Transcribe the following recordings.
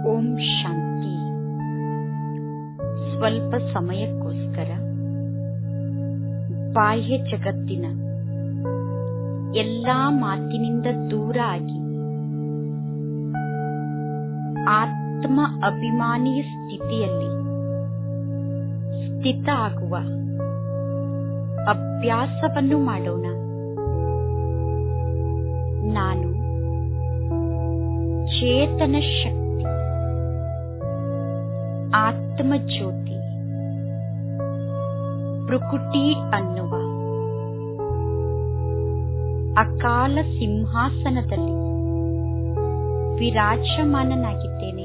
ಓಂ ಶಾಂತಿ ಸ್ವಲ್ಪ ಸಮಯಕ್ಕೋಸ್ಕರ ಬಾಹ್ಯ ಜಗತ್ತಿನ ಎಲ್ಲಾ ಮಾತಿನಿಂದ ದೂರ ಆಗಿ ಆತ್ಮ ಅಭಿಮಾನಿಯ ಸ್ಥಿತಿಯಲ್ಲಿ ಸ್ಥಿತ ಆಗುವ ಅಭ್ಯಾಸವನ್ನು ಮಾಡೋಣ ನಾನು ಚೇತನ ಶಕ್ತಿ ಆತ್ಮ ಜ್ಯೋತಿ ಪ್ರಕೃತಿ ಅನ್ನುವ ಅಕಾಲ ಸಿಂಹಾಸನದಲ್ಲಿ ವಿರಾಜಮಾನನಾಗಿದ್ದೇನೆ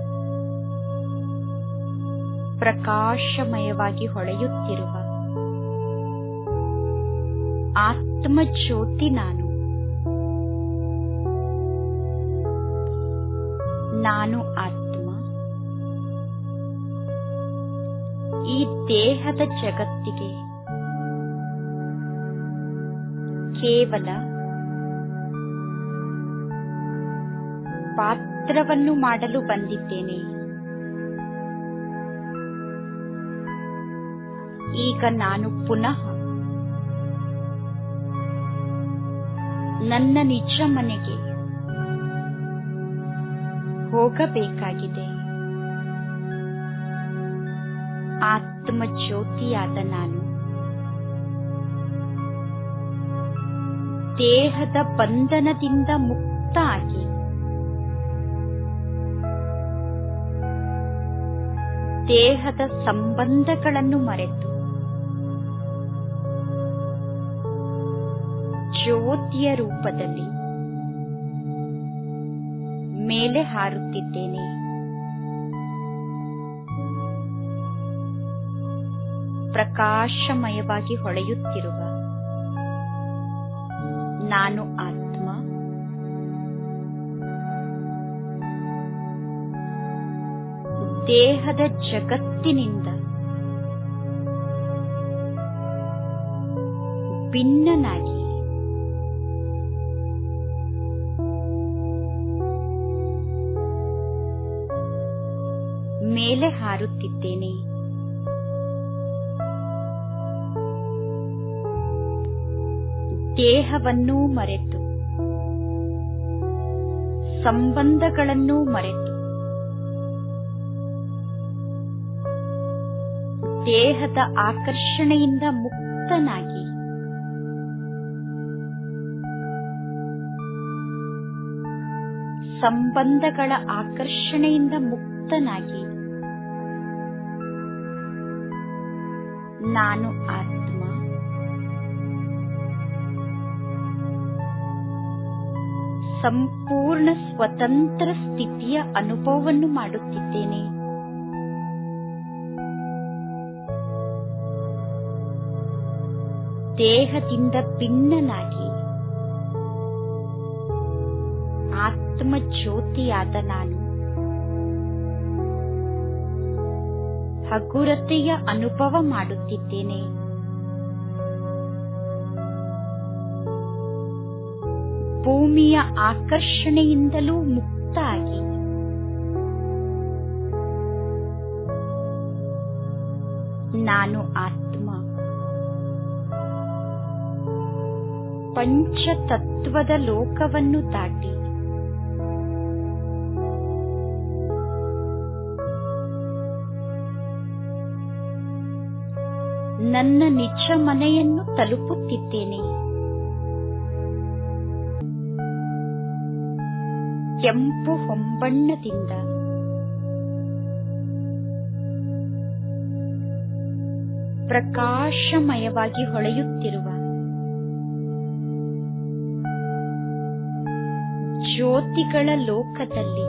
ಪ್ರಕಾಶಮಯವಾಗಿ ಹೊಳೆಯುತ್ತಿರುವ ಆತ್ಮ ಜ್ಯೋತಿ ನಾನು ನಾನು ಆತ್ಮ ಈ ದೇಹದ ಜಗತ್ತಿಗೆ ಕೇವಲ ಪಾತ್ರವನ್ನು ಮಾಡಲು ಬಂದಿದ್ದೇನೆ ಈಗ ನಾನು ಪುನಃ ನನ್ನ ನಿಜ ಮನೆಗೆ ಹೋಗಬೇಕಾಗಿದೆ ಆತ್ಮ ಜ್ಯೋತಿಯಾದ ನಾನು ದೇಹದ ಬಂಧನದಿಂದ ಮುಕ್ತ ಆಗಿ ದೇಹದ ಸಂಬಂಧಗಳನ್ನು ಮರೆತು ಜ್ಯೋತಿಯ ರೂಪದಲ್ಲಿ ಮೇಲೆ ಹಾರುತ್ತಿದ್ದೇನೆ ಪ್ರಕಾಶಮಯವಾಗಿ ಹೊಳೆಯುತ್ತಿರುವ ನಾನು ಆತ್ಮ ದೇಹದ ಜಗತ್ತಿನಿಂದ ಭಿನ್ನನಾಗಿ ಮೇಲೆ ಹಾರುತ್ತಿದ್ದೇನೆ ದೇಹವನ್ನೂ ಮರೆತು ಸಂಬಂಧಗಳನ್ನೂ ಮರೆತು ದೇಹದ ಆಕರ್ಷಣೆಯಿಂದ ಮುಕ್ತನಾಗಿ ಸಂಬಂಧಗಳ ಆಕರ್ಷಣೆಯಿಂದ ಮುಕ್ತನಾಗಿ ನಾನು ಆತ್ಮ ಸಂಪೂರ್ಣ ಸ್ವತಂತ್ರ ಸ್ಥಿತಿಯ ಅನುಭವವನ್ನು ಮಾಡುತ್ತಿದ್ದೇನೆ ದೇಹದಿಂದ ಭಿನ್ನನಾಗಿ ಆತ್ಮ ಜ್ಯೋತಿಯಾದ ನಾನು ಹಗುರತೆಯ ಅನುಭವ ಮಾಡುತ್ತಿದ್ದೇನೆ ಭೂಮಿಯ ಆಕರ್ಷಣೆಯಿಂದಲೂ ಮುಕ್ತ ಆಗಿ ನಾನು ಆತ್ಮ ಪಂಚತತ್ವದ ಲೋಕವನ್ನು ದಾಟಿ ನನ್ನ ನಿಜ ಮನೆಯನ್ನು ತಲುಪುತ್ತಿದ್ದೇನೆ ಕೆಂಪು ಹೊಂಬಣ್ಣದಿಂದ ಪ್ರಕಾಶಮಯವಾಗಿ ಹೊಳೆಯುತ್ತಿರುವ ಜ್ಯೋತಿಗಳ ಲೋಕದಲ್ಲಿ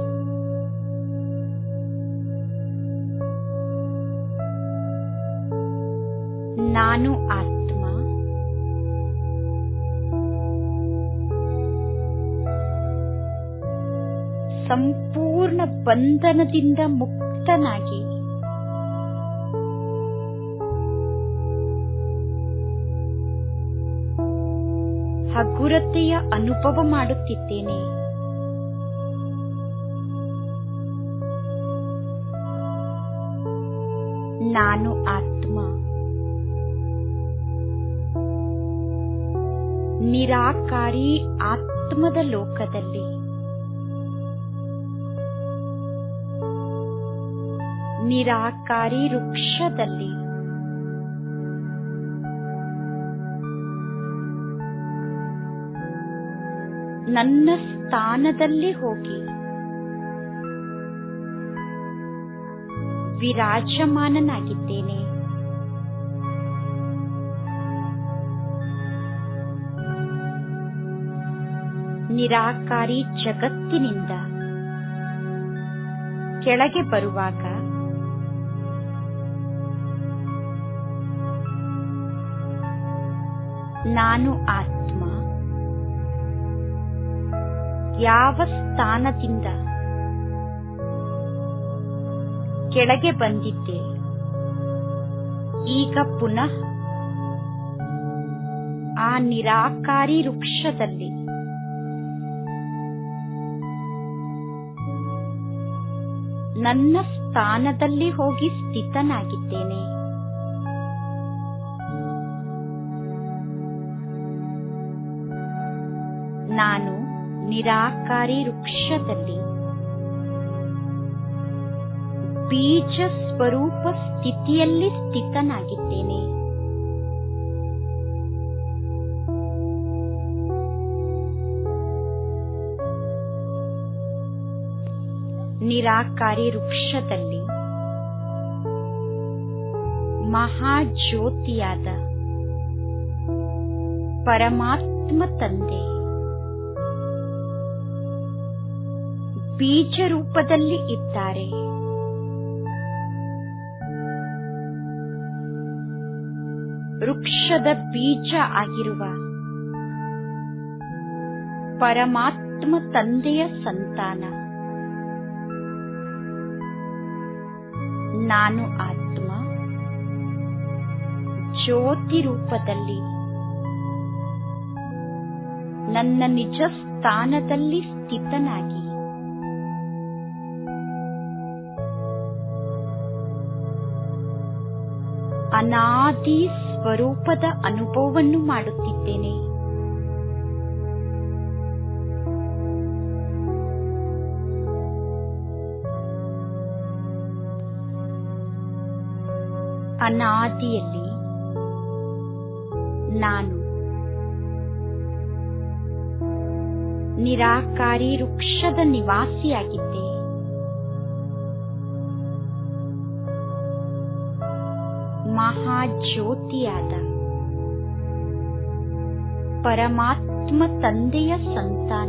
ನಾನು ಆತ್ಮ ಸಂಪೂರ್ಣ ಬಂಧನದಿಂದ ಮುಕ್ತನಾಗಿ ಹಗುರತೆಯ ಅನುಭವ ಮಾಡುತ್ತಿದ್ದೇನೆ ನಾನು ಆತ್ಮ ನಿರಾಕಾರಿ ಆತ್ಮದ ಲೋಕದಲ್ಲಿ ನಿರಾಕಾರಿ ವೃಕ್ಷದಲ್ಲಿ ನನ್ನ ಸ್ಥಾನದಲ್ಲಿ ಹೋಗಿ ವಿರಾಜಮಾನನಾಗಿದ್ದೇನೆ ನಿರಾಕಾರಿ ಜಗತ್ತಿನಿಂದ ಕೆಳಗೆ ಬರುವಾಗ ನಾನು ಆತ್ಮ ಯಾವ ಸ್ಥಾನದಿಂದ ಕೆಳಗೆ ಬಂದಿದ್ದೆ ಈಗ ಪುನಃ ಆ ನಿರಾಕಾರಿ ವೃಕ್ಷದಲ್ಲಿ ನನ್ನ ಸ್ಥಾನದಲ್ಲಿ ಹೋಗಿ ಸ್ಥಿತನಾಗಿದ್ದೇನೆ ನಾನು ನಿರಾಕಾರಿ ವೃಕ್ಷದಲ್ಲಿ ಬೀಜ ಸ್ವರೂಪ ಸ್ಥಿತಿಯಲ್ಲಿ ಸ್ಥಿತನಾಗಿದ್ದೇನೆ ನಿರಾಕಾರಿ ವೃಕ್ಷದಲ್ಲಿ ಮಹಾಜ್ಯೋತಿಯಾದ ಪರಮಾತ್ಮ ತಂದೆ ಬೀಜ ರೂಪದಲ್ಲಿ ಇದ್ದಾರೆ ವೃಕ್ಷದ ಬೀಜ ಆಗಿರುವ ಪರಮಾತ್ಮ ತಂದೆಯ ಸಂತಾನ ನಾನು ಆತ್ಮ ಜ್ಯೋತಿ ರೂಪದಲ್ಲಿ ನನ್ನ ನಿಜ ಸ್ಥಾನದಲ್ಲಿ ಸ್ಥಿತನಾಗಿ ಅನಾದಿ ಸ್ವರೂಪದ ಅನುಭವವನ್ನು ಮಾಡುತ್ತಿದ್ದೇನೆ ಅನಾದಿಯಲ್ಲಿ ನಾನು ನಿರಾಕಾರಿ ವೃಕ್ಷದ ನಿವಾಸಿಯಾಗಿದ್ದೆ ಮಹಾಜ್ಯೋತಿಯಾದ ಪರಮಾತ್ಮ ತಂದೆಯ ಸಂತಾನ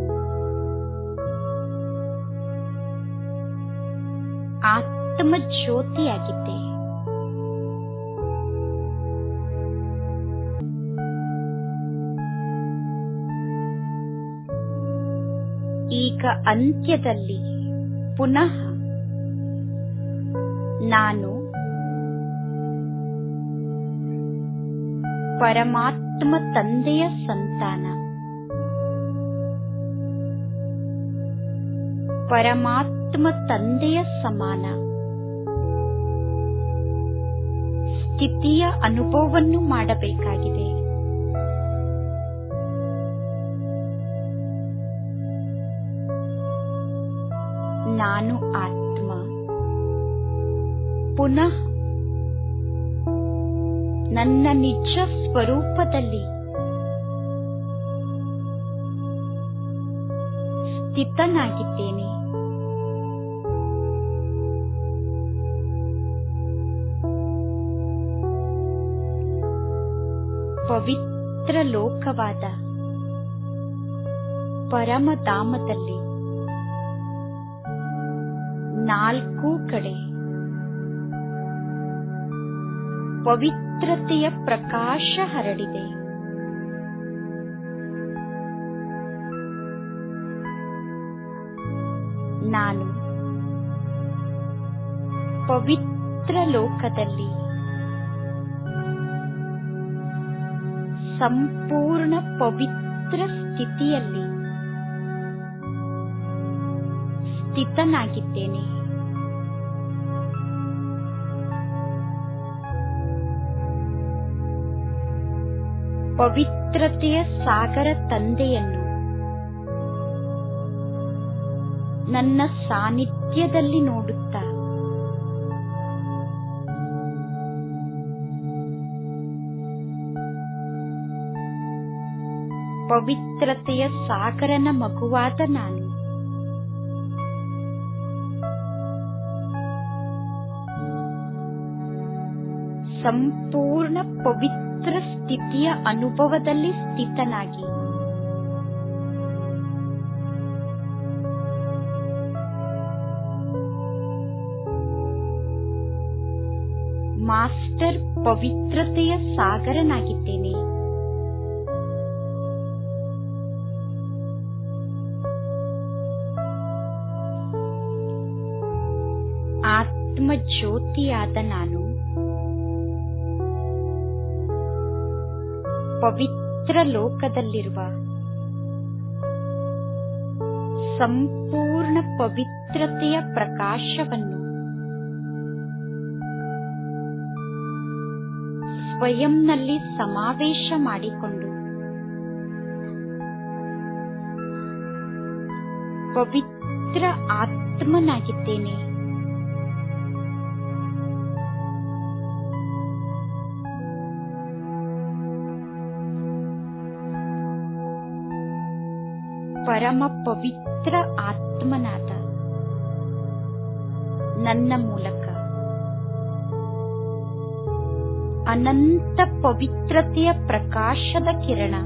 ಆತ್ಮ ಜ್ಯೋತಿಯಾಗಿದ್ದೆ ಈಗ ಅಂತ್ಯದಲ್ಲಿ ಪುನಃ ನಾನು ಪರಮಾತ್ಮ ತಂದೆಯ ಸಂತಾನ ಪರಮಾತ್ಮ ತಂದೆಯ ಸಮಾನ ಸ್ಥಿತಿಯ ಅನುಭವವನ್ನು ಮಾಡಬೇಕಾಗಿದೆ ನಾನು ಆತ್ಮ ಪುನಃ ನನ್ನ ನಿಜ ಸ್ವರೂಪದಲ್ಲಿ ಸ್ಥಿತನಾಗಿದ್ದೇನೆ ಪವಿತ್ರ ಲೋಕವಾದ ಪರಮಧಾಮದಲ್ಲಿ ನಾಲ್ಕೂ ಕಡೆ ಪವಿತ್ರತೆಯ ಪ್ರಕಾಶ ಹರಡಿದೆ ನಾನು ಪವಿತ್ರ ಲೋಕದಲ್ಲಿ ಸಂಪೂರ್ಣ ಪವಿತ್ರ ಸ್ಥಿತಿಯಲ್ಲಿ ಸ್ಥಿತನಾಗಿದ್ದೇನೆ ಪವಿತ್ರತೆಯ ಸಾಗರ ತಂದೆಯನ್ನು ನನ್ನ ಸಾನ್ನಿಧ್ಯದಲ್ಲಿ ನೋಡುತ್ತಾ ಪವಿತ್ರತೆಯ ಸಾಗರನ ಮಗುವಾದ ನಾನು ಸಂಪೂರ್ಣ ಪವಿತ್ರ ಸ್ಥಿತಿಯ ಅನುಭವದಲ್ಲಿ ಸ್ಥಿತನಾಗಿ ಮಾಸ್ಟರ್ ಪವಿತ್ರತೆಯ ಸಾಗರನಾಗಿದ್ದೇನೆ ಆತ್ಮ ಜ್ಯೋತಿಯಾದ ನಾನು ಪವಿತ್ರ ಲೋಕದಲ್ಲಿರುವ ಸಂಪೂರ್ಣ ಪವಿತ್ರತೆಯ ಪ್ರಕಾಶವನ್ನು ಸ್ವಯಂನಲ್ಲಿ ಸಮಾವೇಶ ಮಾಡಿಕೊಂಡು ಪವಿತ್ರ ಆತ್ಮನಾಗಿದ್ದೇನೆ ಪರಮ ಪವಿತ್ರ ಆತ್ಮನಾದ ನನ್ನ ಮೂಲಕ ಅನಂತ ಪವಿತ್ರತೆಯ ಪ್ರಕಾಶದ ಕಿರಣ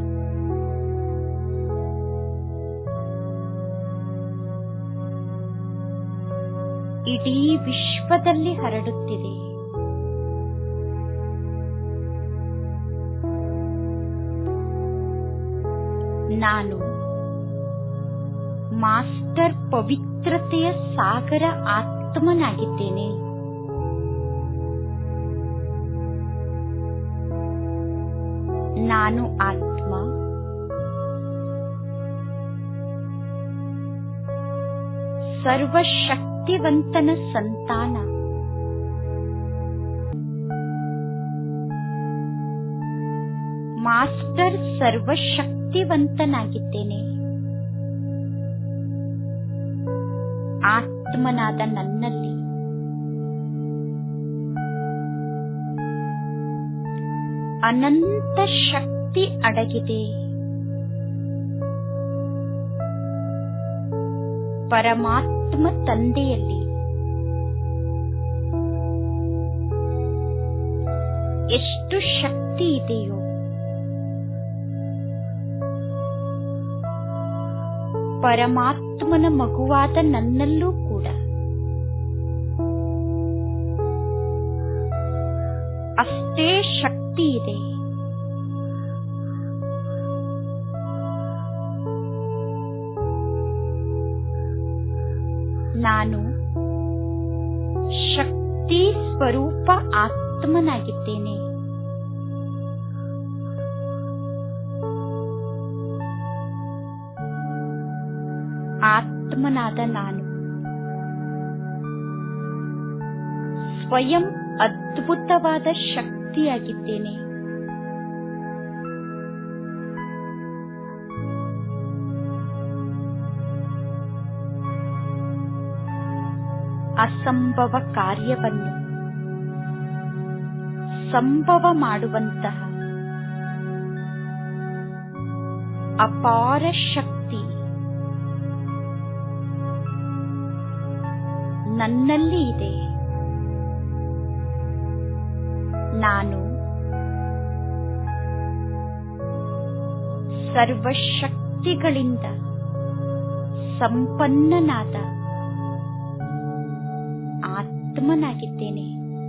ಇಡೀ ವಿಶ್ವದಲ್ಲಿ ಹರಡುತ್ತಿದೆ ನಾನು ಮಾಸ್ಟರ್ ಪವಿತ್ರತೆಯ ಸಾಗರ ಆತ್ಮನಾಗಿದ್ದೇನೆ ನಾನು ಆತ್ಮ ಸರ್ವಶಕ್ತಿವಂತನ ಸಂತಾನ ಮಾಸ್ಟರ್ ಸರ್ವಶಕ್ತಿವಂತನಾಗಿದ್ದೇನೆ ಆತ್ಮನಾದ ನನ್ನಲ್ಲಿ ಅನಂತ ಶಕ್ತಿ ಅಡಗಿದೆ ಪರಮಾತ್ಮ ತಂದೆಯಲ್ಲಿ ಎಷ್ಟು ಶಕ್ತಿ ಇದೆಯೋ ಪರಮಾತ್ಮನ ಮಗುವಾದ ನನ್ನಲ್ಲೂ ಕೂಡ ಅಷ್ಟೇ ಶಕ್ತಿ ಇದೆ ನಾನು ಶಕ್ತಿ ಸ್ವರೂಪ ಆತ್ಮನಾಗಿದ್ದೇನೆ ಆತ್ಮನಾದ ನಾನು ಸ್ವಯಂ ಅದ್ಭುತವಾದ ಶಕ್ತಿಯಾಗಿದ್ದೇನೆ ಅಸಂಭವ ಕಾರ್ಯವನ್ನು ಸಂಭವ ಮಾಡುವಂತಹ ಅಪಾರ ಶಕ್ತಿ ನನ್ನಲ್ಲಿ ಇದೆ ನಾನು ಸರ್ವಶಕ್ತಿಗಳಿಂದ ಸಂಪನ್ನನಾದ ಆತ್ಮನಾಗಿದ್ದೇನೆ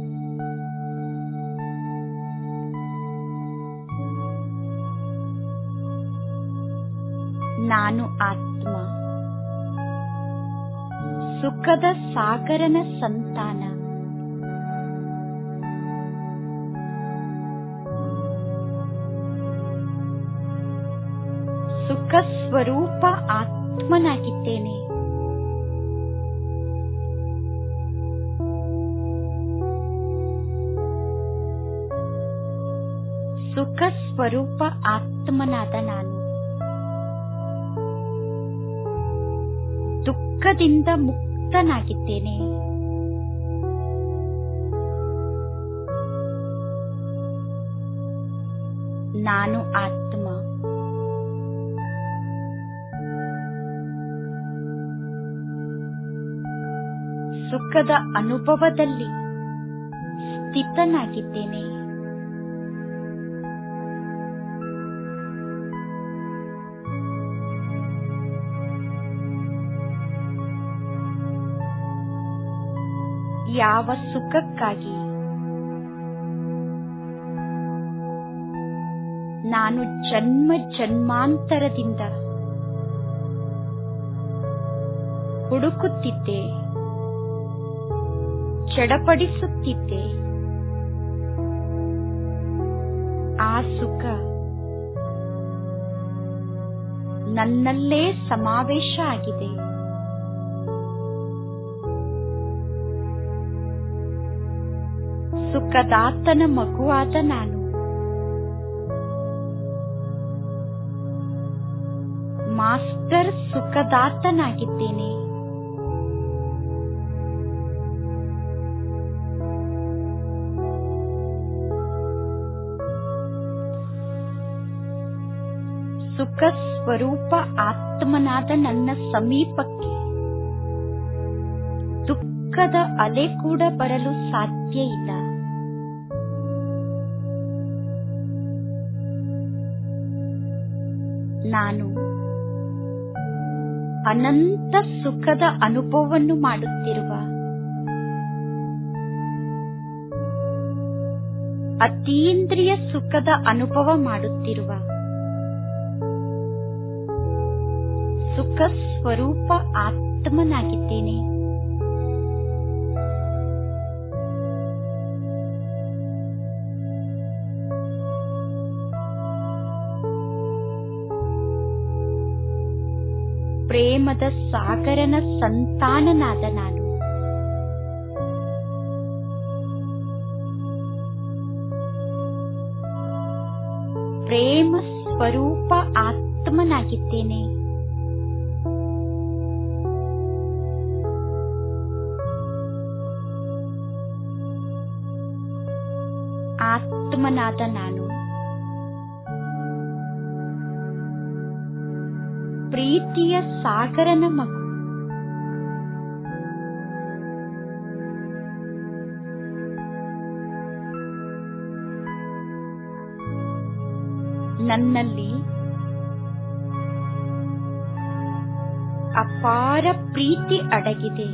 ನಾನು ಆತ್ಮ ಸುಖದ ಸಾಗರನ ಸಂತಾನ ಸುಖ ಸ್ವರೂಪ ಆತ್ಮನಾಗಿದ್ದೇನೆ ಸುಖ ಸ್ವರೂಪ ಆತ್ಮನಾದ ನಾನು ದುಃಖದಿಂದ ಮುಕ್ತನಾಗಿದ್ದೇನೆ ನಾನು ಆತ್ಮ ಸುಖದ ಅನುಭವದಲ್ಲಿ ಸ್ಥಿತನಾಗಿದ್ದೇನೆ ಯಾವ ಸುಖಕ್ಕಾಗಿ ನಾನು ಜನ್ಮ ಜನ್ಮಾಂತರದಿಂದ ಹುಡುಕುತ್ತಿದ್ದೆ ಚಡಪಡಿಸುತ್ತಿದ್ದೆ ಆ ಸುಖ ನನ್ನಲ್ಲೇ ಸಮಾವೇಶ ಆಗಿದೆ ಸುಖದಾತನ ಮಗುವಾದ ನಾನು ಮಾಸ್ಟರ್ ಸುಖದಾತನಾಗಿದ್ದೇನೆ ಸುಖ ಸ್ವರೂಪ ಆತ್ಮನಾದ ನನ್ನ ಸಮೀಪಕ್ಕೆ ದುಃಖದ ಅಲೆ ಕೂಡ ಬರಲು ಸಾಧ್ಯ ಇಲ್ಲ ನಾನು ಅನಂತ ಸುಖದ ಅನುಭವವನ್ನು ಮಾಡುತ್ತಿರುವ ಅತೀಂದ್ರಿಯ ಸುಖದ ಅನುಭವ ಮಾಡುತ್ತಿರುವ ಸುಖ ಸ್ವರೂಪ ಆತ್ಮನಾಗಿದ್ದೇನೆ ಪ್ರೇಮದ ಸಾಗರನ ಸಂತಾನನಾದ ನಾನು ಪ್ರೇಮ ಸ್ವರೂಪ ಆತ್ಮನಾಗಿದ್ದೇನೆ ಆತ್ಮನಾದ ನಾನು ಪ್ರೀತಿಯ ಸಾಗರನ ಮಗು ನನ್ನಲ್ಲಿ ಅಪಾರ ಪ್ರೀತಿ ಅಡಗಿದೆ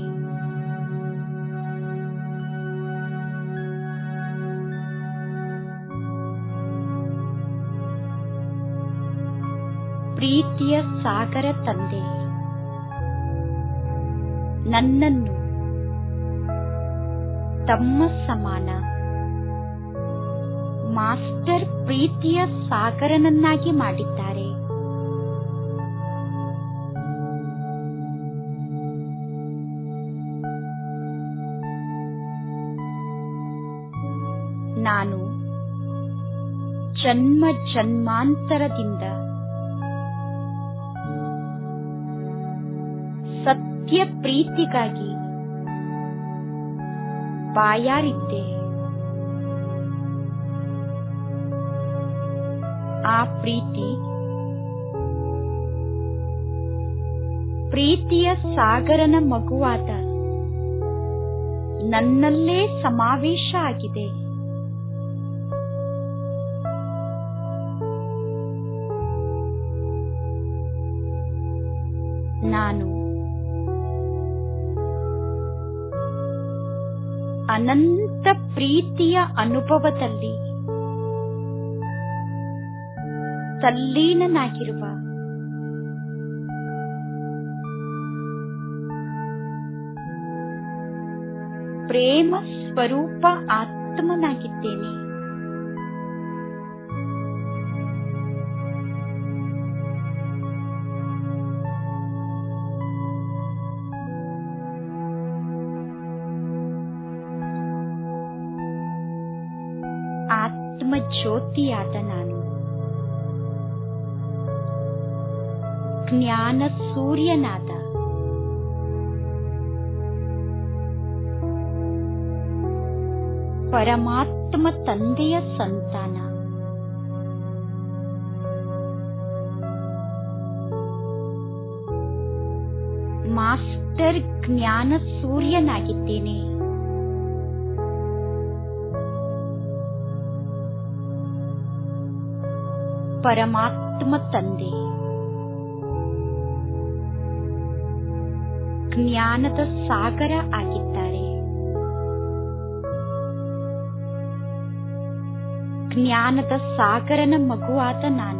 ಪ್ರೀತಿಯ ಸಾಗರ ತಂದೆ ನನ್ನನ್ನು ತಮ್ಮ ಸಮಾನ ಮಾಸ್ಟರ್ ಪ್ರೀತಿಯ ಸಾಗರನನ್ನಾಗಿ ಮಾಡಿದ್ದಾರೆ ನಾನು ಜನ್ಮ ಜನ್ಮಾಂತರದಿಂದ ಸತ್ಯ ಪ್ರೀತಿಗಾಗಿ ಬಾಯಾರಿದ್ದೆ ಆ ಪ್ರೀತಿ ಪ್ರೀತಿಯ ಸಾಗರನ ಮಗುವಾದ ನನ್ನಲ್ಲೇ ಸಮಾವೇಶ ಆಗಿದೆ ನಾನು ಅನಂತ ಪ್ರೀತಿಯ ಅನುಭವದಲ್ಲಿ ತಲ್ಲೀನನಾಗಿರುವ ಪ್ರೇಮ ಸ್ವರೂಪ ಆತ್ಮನಾಗಿದ್ದೇನೆ ಆತ್ಮ ಜ್ಯೋತಿಯಾದ ನಾನು ಜ್ಞಾನ ಸೂರ್ಯನಾದ ಪರಮಾತ್ಮ ತಂದೆಯ ಸಂತಾನ ಮಾಸ್ಟರ್ ಜ್ಞಾನ ಸೂರ್ಯನಾಗಿದ್ದೇನೆ ಪರಮಾತ್ಮ ತಂದೆ ಜ್ಞಾನದ ಸಾಗರ ಆಗಿದ್ದಾರೆ ಜ್ಞಾನದ ಸಾಗರನ ಮಗುವಾದ ನಾನು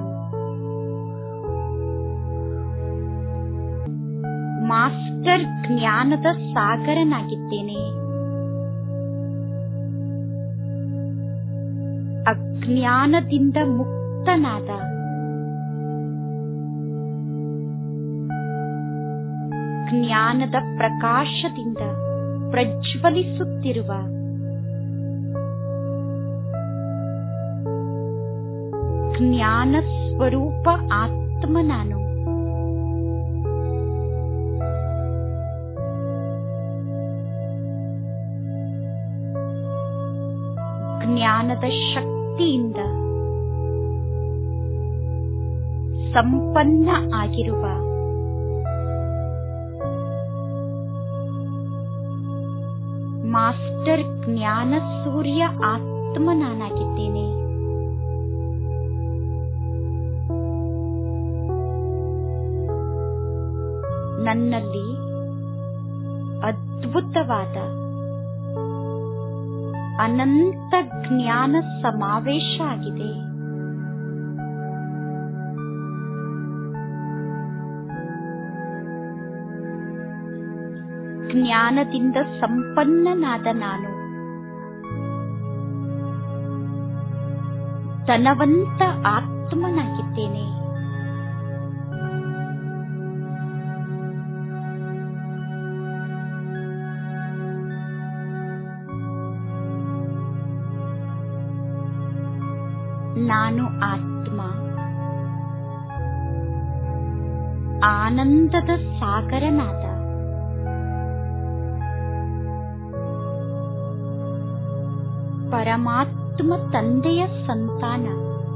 ಮಾಸ್ಟರ್ ಜ್ಞಾನದ ಸಾಗರನಾಗಿದ್ದೇನೆ ಅಜ್ಞಾನದಿಂದ ಮುಕ್ತನಾದ ಜ್ಞಾನದ ಪ್ರಕಾಶದಿಂದ ಪ್ರಜ್ವಲಿಸುತ್ತಿರುವ ಜ್ಞಾನ ಸ್ವರೂಪ ಆತ್ಮ ನಾನು ಜ್ಞಾನದ ಶಕ್ತಿಯಿಂದ ಸಂಪನ್ನ ಆಗಿರುವ ಮಾಸ್ಟರ್ ಜ್ಞಾನ ಸೂರ್ಯ ಆತ್ಮ ನಾನಾಗಿದ್ದೇನೆ ನನ್ನಲ್ಲಿ ಅದ್ಭುತವಾದ ಅನಂತ ಜ್ಞಾನ ಸಮಾವೇಶ ಆಗಿದೆ ಜ್ಞಾನದಿಂದ ಸಂಪನ್ನನಾದ ನಾನು ಧನವಂತ ಆತ್ಮನಾಗಿದ್ದೇನೆ ನಾನು ಆತ್ಮ ಆನಂದದ ಸಾಗರನಾದ ಪರಮಾತ್ಮ ತಂದೆಯ ಸಂತಾನ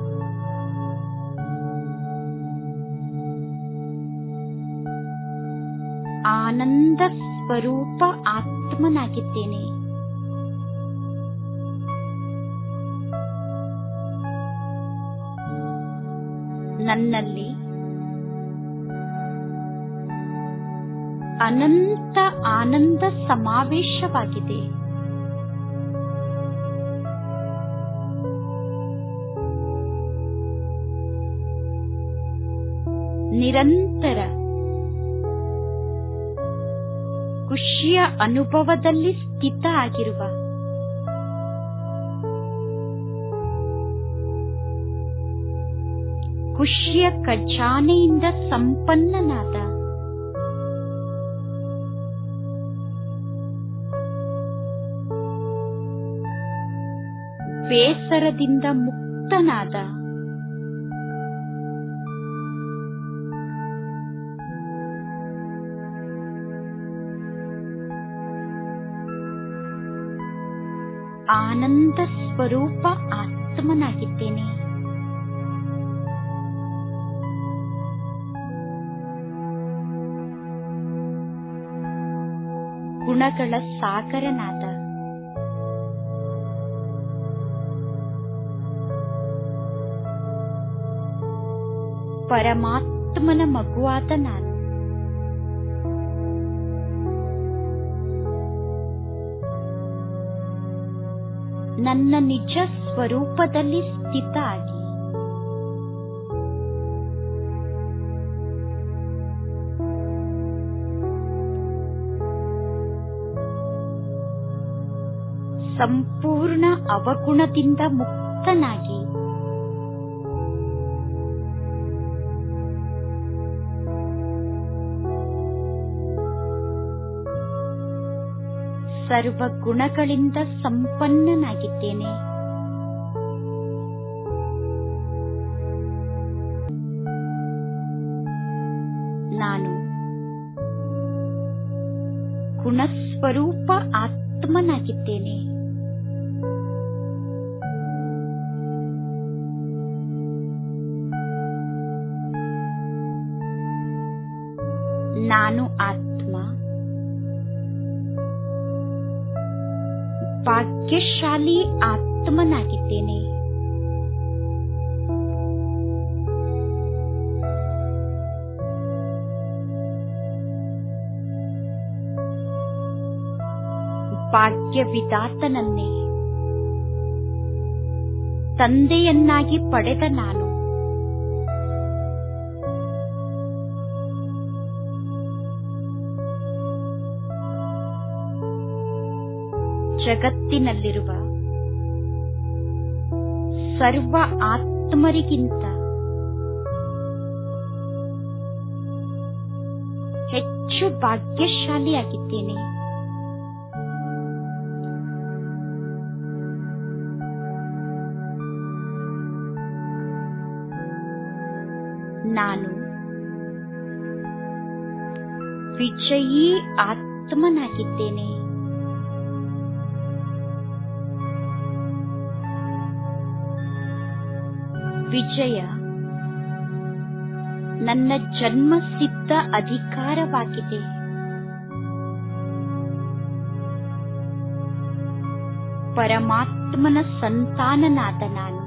ಆನಂದ ಸ್ವರೂಪ ಆತ್ಮನಾಗಿದ್ದೇನೆ ನನ್ನಲ್ಲಿ ಅನಂತ ಆನಂದ ಸಮಾವೇಶವಾಗಿದೆ ನಿರಂತರ ಖುಷಿಯ ಅನುಭವದಲ್ಲಿ ಸ್ಥಿತ ಆಗಿರುವ ಖುಷಿಯ ಖಜಾನೆಯಿಂದ ಸಂಪನ್ನನಾದ ಬೇಸರದಿಂದ ಮುಕ್ತನಾದ ಆನಂದ ಸ್ವರೂಪ ಆತ್ಮನಾಗಿದ್ದೇನೆ ಗುಣಗಳ ಸಾಗರನಾದ ಪರಮಾತ್ಮನ ಮಗುವಾದ ನಾನು ನನ್ನ ನಿಜ ಸ್ವರೂಪದಲ್ಲಿ ಸ್ಥಿತ ಆಗಿ ಸಂಪೂರ್ಣ ಅವಗುಣದಿಂದ ಮುಕ್ತನಾಗಿ ಸರ್ವ ಗುಣಗಳಿಂದ ಸಂಪನ್ನನಾಗಿದ್ದೇನೆ ಗುಣಸ್ವರೂಪ ಆತ್ಮನಾಗಿದ್ದೇನೆ ನಾನು ಆತ್ಮ ಭಾಗ್ಯಶಾಲಿ ಆತ್ಮನಾಗಿದ್ದೇನೆ ಭಾಗ್ಯ ವಿಧಾತನನ್ನೇ ತಂದೆಯನ್ನಾಗಿ ಪಡೆದ ನಾನು ಜಗತ್ತಿನಲ್ಲಿರುವ ಸರ್ವ ಆತ್ಮರಿಗಿಂತ ಹೆಚ್ಚು ಭಾಗ್ಯಶಾಲಿಯಾಗಿದ್ದೇನೆ ನಾನು ವಿಜಯೀ ಆತ್ಮನಾಗಿದ್ದೇನೆ ವಿಜಯ ನನ್ನ ಜನ್ಮಸಿದ್ಧ ಅಧಿಕಾರವಾಗಿದೆ ಪರಮಾತ್ಮನ ಸಂತಾನನಾದ ನಾನು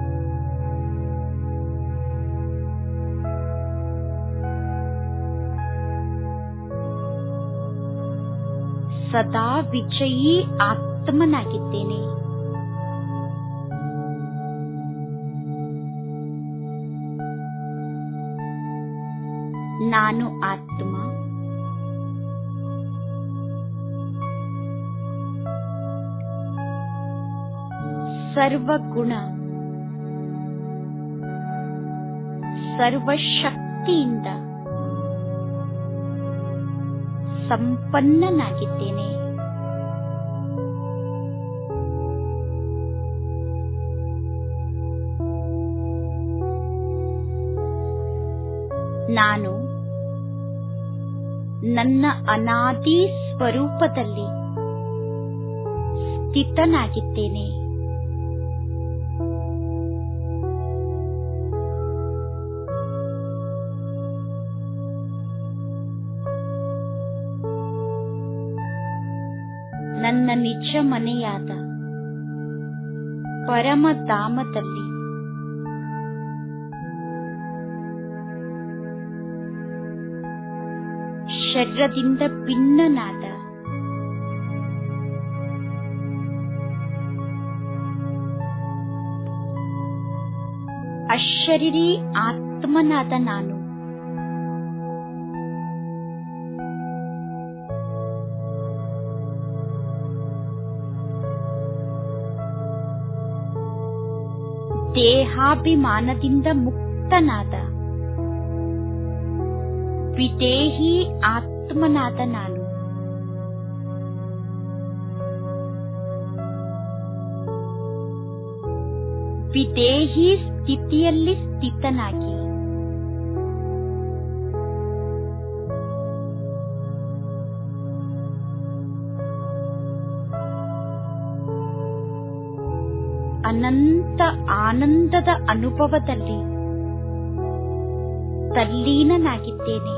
ಸದಾ ವಿಜಯೀ ಆತ್ಮನಾಗಿದ್ದೇನೆ ನಾನು ಆತ್ಮ ಸರ್ವಗುಣ ಸರ್ವಶಕ್ತಿಯಿಂದ ಸಂಪನ್ನನಾಗಿದ್ದೇನೆ ನಾನು ನನ್ನ ಅನಾದಿ ಸ್ವರೂಪದಲ್ಲಿ ಸ್ಥಿತನಾಗಿದ್ದೇನೆ ನನ್ನ ನಿಜ ಮನೆಯಾದ ಪರಮಧಾಮದಲ್ಲಿ ಶರೀರದಿಂದ ಭಿನ್ನನಾದ ಅಶರೀರಿ ಆತ್ಮನಾದ ನಾನು ದೇಹಾಭಿಮಾನದಿಂದ ಮುಕ್ತನಾದ ವಿದೇಹಿ ಆತ್ಮನಾದ ನಾನು ವಿದೇಹಿ ಸ್ಥಿತಿಯಲ್ಲಿ ಸ್ಥಿತನಾಗಿ ಅನಂತ ಆನಂದದ ಅನುಭವದಲ್ಲಿ ತಲ್ಲೀನನಾಗಿದ್ದೇನೆ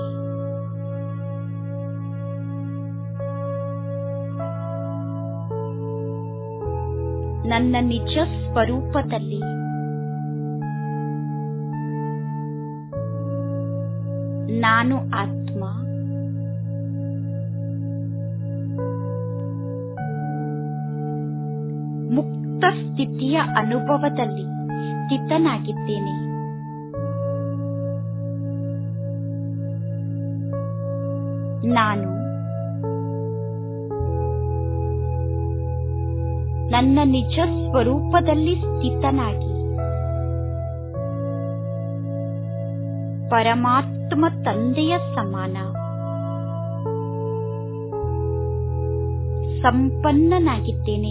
ನನ್ನ ನಿಜ ಸ್ವರೂಪದಲ್ಲಿ ನಾನು ಆತ್ಮ ಮುಕ್ತ ಸ್ಥಿತಿಯ ಅನುಭವದಲ್ಲಿ ಸ್ಥಿತನಾಗಿದ್ದೇನೆ ನಾನು ನನ್ನ ನಿಜ ಸ್ವರೂಪದಲ್ಲಿ ಸ್ಥಿತನಾಗಿ ಪರಮಾತ್ಮ ತಂದೆಯ ಸಮಾನ ಸಂಪನ್ನನಾಗಿದ್ದೇನೆ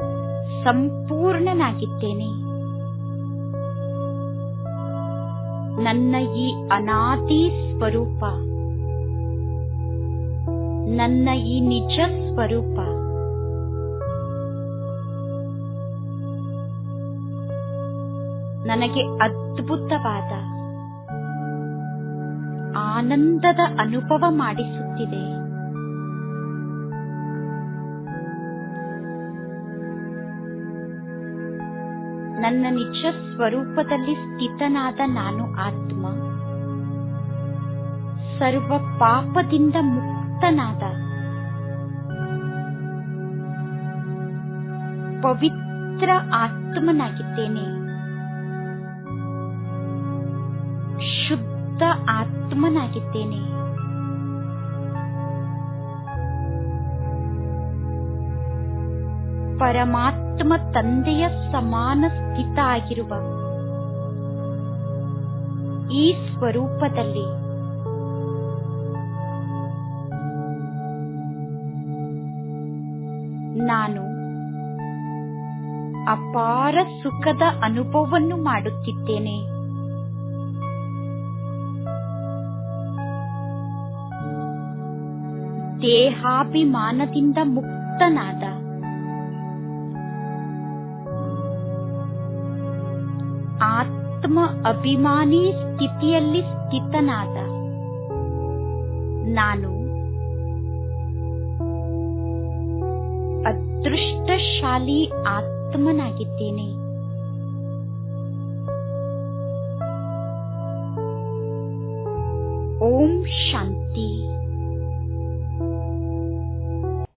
ಸಂಪೂರ್ಣನಾಗಿದ್ದೇನೆ ನನ್ನ ಈ ಅನಾದಿ ಸ್ವರೂಪ ನನ್ನ ಈ ನಿಜ ಸ್ವರೂಪ ನನಗೆ ಅದ್ಭುತವಾದ ಆನಂದದ ಅನುಭವ ಮಾಡಿಸುತ್ತಿದೆ ನನ್ನ ನಿಜ ಸ್ವರೂಪದಲ್ಲಿ ಸ್ಥಿತನಾದ ನಾನು ಆತ್ಮ ಸರ್ವ ಪಾಪದಿಂದ ಮುಕ್ತನಾದ ಪವಿತ್ರ ಆತ್ಮನಾಗಿದ್ದೇನೆ ಶುದ್ಧ ಆತ್ಮನಾಗಿದ್ದೇನೆ ಪರಮಾತ್ಮ ತಂದೆಯ ಸಮಾನ ಸ್ಥಿತ ಆಗಿರುವ ಈ ಸ್ವರೂಪದಲ್ಲಿ ನಾನು ಅಪಾರ ಸುಖದ ಅನುಭವವನ್ನು ಮಾಡುತ್ತಿದ್ದೇನೆ ದೇಹಾಭಿಮಾನದಿಂದ ಮುಕ್ತನಾದ ಆತ್ಮ ಅಭಿಮಾನಿ ಸ್ಥಿತಿಯಲ್ಲಿ ಸ್ಥಿತನಾದ ನಾನು ಅದೃಷ್ಟಶಾಲಿ ಆತ್ಮನಾಗಿದ್ದೇನೆ ಓಂ ಶಾಂತಿ